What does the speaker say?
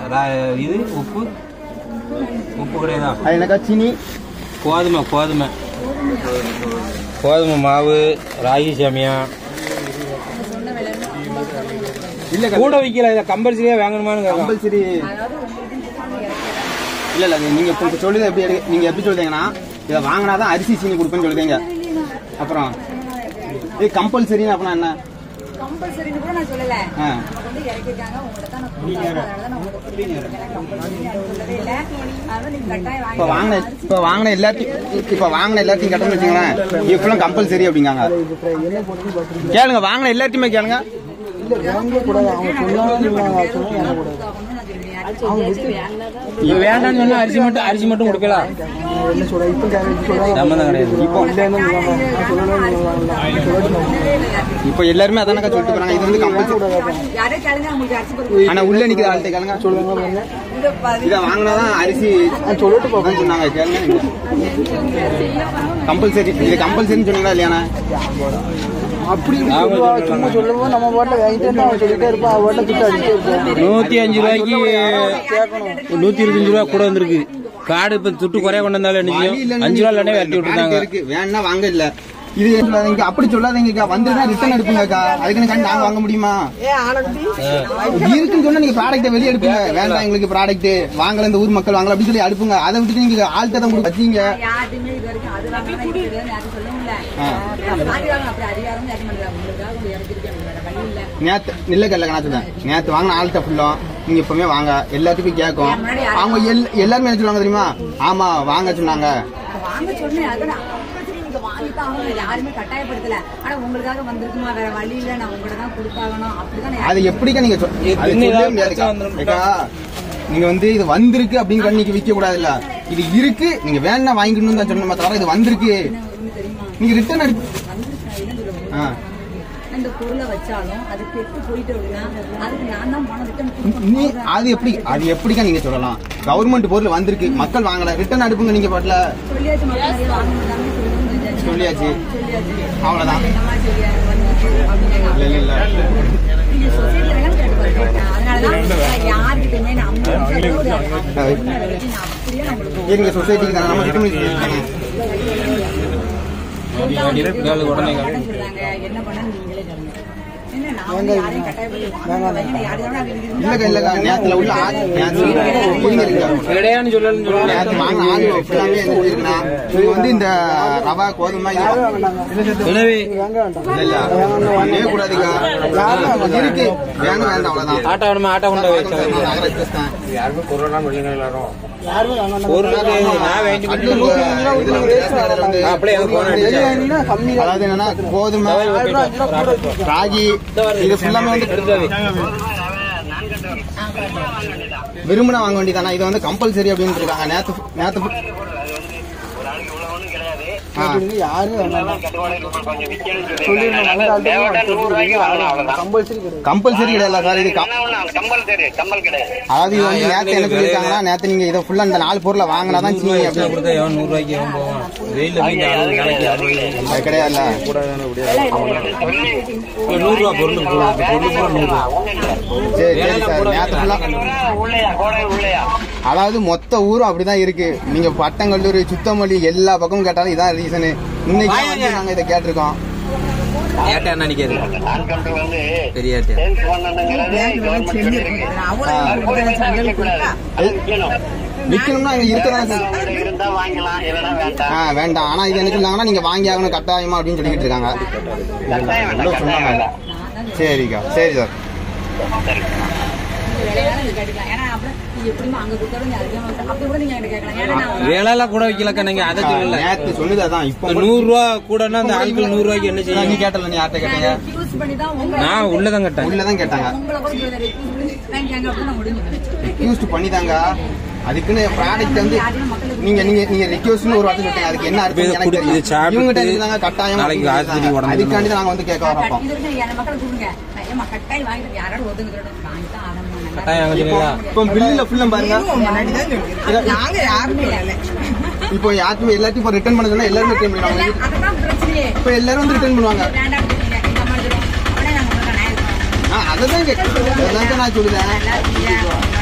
ரா- இது உப்பு உப்பு கிடையாதா அது என்னக்கா சீனி கோதுமை கோதுமை கோதுமை மாவு ராகி சேமியா இல்ல கூட விற்கல இதை கம்பல்சரியாக வாங்கணுமான்னு கேட்கலாம் கம்பல்சரி இல்ல இல்ல நீங்க இப்ப இப்ப சொல்லுது எப்படி எடு- நீங்க எப்படி சொல்றீங்கன்னா இதை வாங்கினாதான் அரிசி சீனி கொடுப்பேன்னு சொல்லுதீங்க அப்புறம் இது கம்பல்சரின்னு அப்படின்னா என்ன கம்பல்சரின்னு கூட நான் சொல்லல ஆ. அவங்க வந்து இறக்கிருக்காங்க உங்கள்ட்ட தான் நான் கொடுத்தேன் அதனால தான் நான் உங்களுக்கு கொடுத்தேன் எனக்கு கம்பல்சரி நான் சொல்லவே இல்லை அதனால நீங்க கட்டாயம் இப்ப வாங்கி வாங்கின இப்ப வாங்கின எல்லாத்தையும் இப்ப வாங்கின எல்லாத்தையும் கட்டணும்னு வச்சுங்களேன் இது ஃபுல்லா கம்பல்சரி அப்படிங்காங்க கேளுங்க வாங்கின எல்லாத்தையுமே கேளுங்க இது வேண்டாம்னு சொன்னா அரிசி மட்டும் அரிசி மட்டும் கொடுக்கலாம் சம்மந்தம் கிடையாது இப்போ இப்போ எல்லாருமே அதானக்கா சொல்லிட்டு போறாங்க இது வந்து கம்பல்சரி யாரே கேளுங்க உங்களுக்கு அரிசி பருப்பு ஆனா உள்ள நிக்கிற ஆள்கிட்ட கேளுங்க சொல்லுங்க இந்த பதி- இதை வாங்கினாதான் அரிசி சொல்லிட்டு போகணும்னு சொன்னாங்க கேளுங்க கம்பல்சரி இது கம்பல்சரின்னு சொன்னீங்களா இல்லையாண்ணா அப்படி இப்படி சொல்லுவா சும்மா சொல்லுவோம் நம்ம பாட்டில் வாங்கிட்டு வந்து அவன் சொல்லிட்டே இருப்பான் அவன் பாட்டில் கிட்ட அடிச்சே இருப்பான் நூத்தி அஞ்சு ரூபாய்க்கு நூத்தி இருபத்தஞ்சு ரூபா கூட வந்திருக்கு காடு இப்ப துட்டு குறைய கொண்டு வந்தாலும் என்ன வழி செய்யும்? இல்லைன்னு அஞ்சு ரூபா இல்லைன்னே வெட்டி பாக்கெட் விட்டுருந்தாங்க இருக்கு வேணா வாங்க இல்ல இது சொல்லாதீங்க அப்படி சொல்லாதீங்கக்கா வந்துருந்தா ரிட்டர்ன் எடுப்புங்கக்கா அதுக்குன்னு நாங்க வாங்க முடியுமா இருக்குன்னு சொன்னா நீங்க ப்ராடக்ட்டை வெளியே எடுப்புங்க வேண்டாம் எங்களுக்கு ப்ராடக்ட் வாங்கல இந்த ஊர் மக்கள் வாங்கல அப்படின்னு சொல்லி அடுப்புங்க அதை விட்டுட்டு நீங்க ஆள்கிட்ட தான் கொடுத்து வச்சீங்க யார்ட்டையுமே இது வரைக்கும் அது வாங்கலாம் இது வாங்கலாம் யாரும் சொல்லவும் இல்லை ஆ. மாறி வாங்கலாம் அப்படி அதிகாரம் யாரும் பண்ணுறாங்க உங்களுக்காக உங்களுக்கு இறக்கிருக்கேன் வேற வழி இல்லை நேத்து இல்ல கல்ல கணக்கு தான் நேத்து வாங்கின ஆள்கிட்ட ஃபுல்லா நீங்க இப்பவுமே வாங்க எல்லாத்துக்கும் கேட்கும் அவங்க எல்- எல்லாருமே என்ன சொல்லுவாங்க தெரியுமா ஆமா வாங்க சொன்னாங்க வாங்க சொன்னேன் அதான் compulsory நீங்க வாங்கித்தான் ஆகணும். யாருமே கட்டாயப்படுத்தல ஆனா உங்களுக்காக வந்திருக்குமா வேற வழி இல்ல நான் உங்கள்ட்ட தான் கொடுத்தாகணும் அப்படிதான் நான் அது எப்படிக்கா நீங்க சொ- இது அது இன்னும் சொல்லவே ஏதாவது முடியாதுக்கா. பிரச்சனை வந்துரும். ஏக்கா, நீங்க வந்து இது வந்திருக்கு அப்படின்னு கண்ணிக்கு விற்க கூடாதுல்ல இது இருக்கு நீங்க வேணா வாங்கிக்கணும் தான் சொன்னோமே தவிர இது வந்திருக்கு நீங்க ரிட்டர்ன் அடி ஆ. இந்த பொருளை வச்சாலும் அது கெட்டு போயிட்டு அப்படின்னா அதுக்கு நான் தான் பணம் ரிட்டர்ன் நீ கொடுக்கணும் அது எப்படி அது எப்படிக்கா நீங்க சொல்லலாம் கவர்மெண்ட் பொருள் வந்திருக்கு மக்கள் வாங்கல ரிட்டர்ன் அனுப்புங்க நீங்க பாட்டுல சொல்லியாச்சு மக்கள் நிறைய வாங்க மாட்டாங்கன்னு சொல்லவும் சொல்லியாச்சு செஞ்சாச்சு. சொல்லியாச்சு அவ்வளவுதான் இந்த மாதிரி சொல்லியாச்சு, வந்துச்சு அப்படின்னு இல்ல இல்ல இல்ல நீங்க சொசைட்டில வேணாலும் கேட்டு பாருங்க அதனாலதான் நான் யார்கிட்டயுமே நான் ஐம்பது நிமிஷம் கூட ஒரு உண்மை வரைக்கும் நான் அப்படியே நான் உங்களுக்கு நீங்க சொசைட்டிக்கு தானே நம்ம ரிட்டர்ன் கேளு உடனே கேளு. என்ன சொல்றாங்க என்ன பண்ண நீங்களே சொல்லுங்க என்ன நான் வந்து யாரையும் கட்டாயப்படுத்தி வாங்க வைங்க, யாரையும் நான் எழுதி இல்லக்கா இல்லக்கா நேரத்துல உள்ள ஆள் நேரத்துல இருங்க இருங்க கிடையான்னு சொல்லலன்னு சொல்லல நேரத்து வாங்கின ஆள் ஃபுல்லாமே என்ன இருக்குன்னா நீங்க வந்து இந்த ரவா கோதுமை இது உணவு இல்ல பண்ணவே கூடாதுக்கா இது இருக்கு வேணும் வேண்டாம் அவ்வளவுதான் ஆட்டோ வேணுமா ஆட்டோ கொண்டு போய் வச்சா நான் நகர express தான். பொருளுக்கு நான் வேண்டி அது இந்த இதுல வந்து ரேஷன் கடையில வந்து அப்படியே எனக்கு phone அடிச்சா. வாங்கினா கம்மி தான் அதாவது என்னன்னா கோதுமை ராகி இது ஃபுல்லாமே வந்து விரும்பினா வாங்க வேண்டியதானா இது வந்து கம்பல்சரி அப்படின்னு இருக்காங்க நேத்து நேத்து ஆ. யாரும் கம்பல்சரி கிடையாது கம்பல்சரி கிடையாது சார் இது கம்- கம்பல்சரி கம்பல் கிடையாது அதாவது இது வந்து நேத்து என்ன சொல்லியிருக்காங்கன்னா நேத்து நீங்க இதை ஃபுல்லா இந்த நாலு பொருளை வாங்கினாதான் சீனி எக்ஸ்ட்ரா அப்படின்னு கொடுத்தா எவன் நூறு ரூபாய்க்கு எவன் போவான் வெயில்ல போய் இந்த ஆளு நாளைக்கு அறுபது அது கிடையாதுல்ல இப்ப நூறு ரூபா பொருளுக்கு போடுறது பொருள் பூரா நூறு ரூபா சரி சரி சார் நேத்து ஃபுல்லா உள்ளையா கோடை உள்ளையா அதாவது மொத்த ஊரும் அப்படிதான் இருக்கு நீங்க பட்டங்கல்லூர் சுத்தமல்லி எல்லா பக்கமும் கேட்டாலும் இதான் ரீசனு இன்னைக்கு வந்து நாங்க இதை கேட்டிருக்கோம் ஏட்டா என்ன நினைக்காது நான் கண்ட்ரோல் வந்து பெரியாட்டா சேல்ஸ் பண்ணணுங்கிறது கவர்மெண்ட் சொல்லியிருக்கு அது விற்கணும் விற்கணும்னா இங்க இருக்கதான் சார் அவங்கள்ட்ட இருந்தா வாங்கலாம் இல்லைன்னா வேண்டாம் ஆ வேண்டாம் ஆனா இது என்ன சொன்னாங்கன்னா நீங்க வாங்கி ஆகணும் கட்டாயமா அப்படின்னு சொல்லிட்டு இருக்காங்க கட்டாயம் வேண்டாம் இவ்வளவு கட்டாயம் சொன்னாங்க வேண்டாம் சரிக்கா சரி சார் வேலையாலும் நீங்க கேட்டுக்கலாம் ஏன்னா அப்புறம் நீங்க எப்படிமா அங்க கொடுத்தாலும் நீங்க அதிகமா கொடுத்தா- அப்படி கூட நீங்க என்கிட்ட கேட்கலாம் ஏன்னா நான் வேலையெல்லாம் கூட வைக்கலக்கா நீங்க அதை சொல்லல நேத்து சொன்னது அதான் இப்போ இப்ப நூறு ரூபா கூடனா அந்த ஆட்கள் நூறு ரூபாய்க்கு என்ன நீ செய்யும் கேட்டல நீ யார்கிட்ட கேட்டீங்க யூஸ் பண்ணி தான் உங்களை நான் உள்ளதான் கட்டேன் உள்ளதான் கேட்டாங்க உங்களை கூட சொல்லுவாரு, use பண்ணி வாங்கிக்கங்க அப்படின்னு நான் முடிஞ்சுக்கிறேன் ரிக்வஸ்ட் பண்ணிதாங்க அதுக்குன்னு ப்ராடக்ட் வந்து நீங்க நீங்க நீங்க ரிக்வஸ்ட்னு ஒரு வார்த்தை சொல்றீங்க அதுக்கு என்ன இப்ப இதை அர்த்தம் எனக்கு குடி- இதை தெரியல சாப்பிட்டு இவங்க இருந்தாங்க கட்டாயம் நாளைக்கு ஆஸ்பத்திரி உடம்பு அதுக்காண்டி தான் நாங்க வந்து கேட்க வரோம் அப்போ. இது வரைக்கும் என் மக்கள் கூப்பிடுங்க நான் ஏமா கட்டாயம் வாங்கிட்டு யாராவது ஒதுங்க வாங்கி தான் ஆகணும் கட்டாயம் வாங்க சொன்னீங்களா? இப்போ பில்லுல ஃபுல்லா பாருங்க நாங்க யாருமே இல்லை இப்போ யாருக்குமே எல்லாத்தையும் இப்போ ரிட்டர்ன் பண்ண சொன்னா எல்லாரும் ரிட்டர்ன் பண்ணுவாங்க அதுதான் பிரச்சனையே இப்போ எல்லாரும் வந்து ரிட்டர்ன் பண்ணுவாங்க வேண்டாம் சொல்லுங்க இந்த மாதிரி உடனே நாங்க உங்களுக்கு நான் ஆ அதை தான் கேட்க அதான் நான் சொல்லுதேன் நல்லா இருக்கீங்க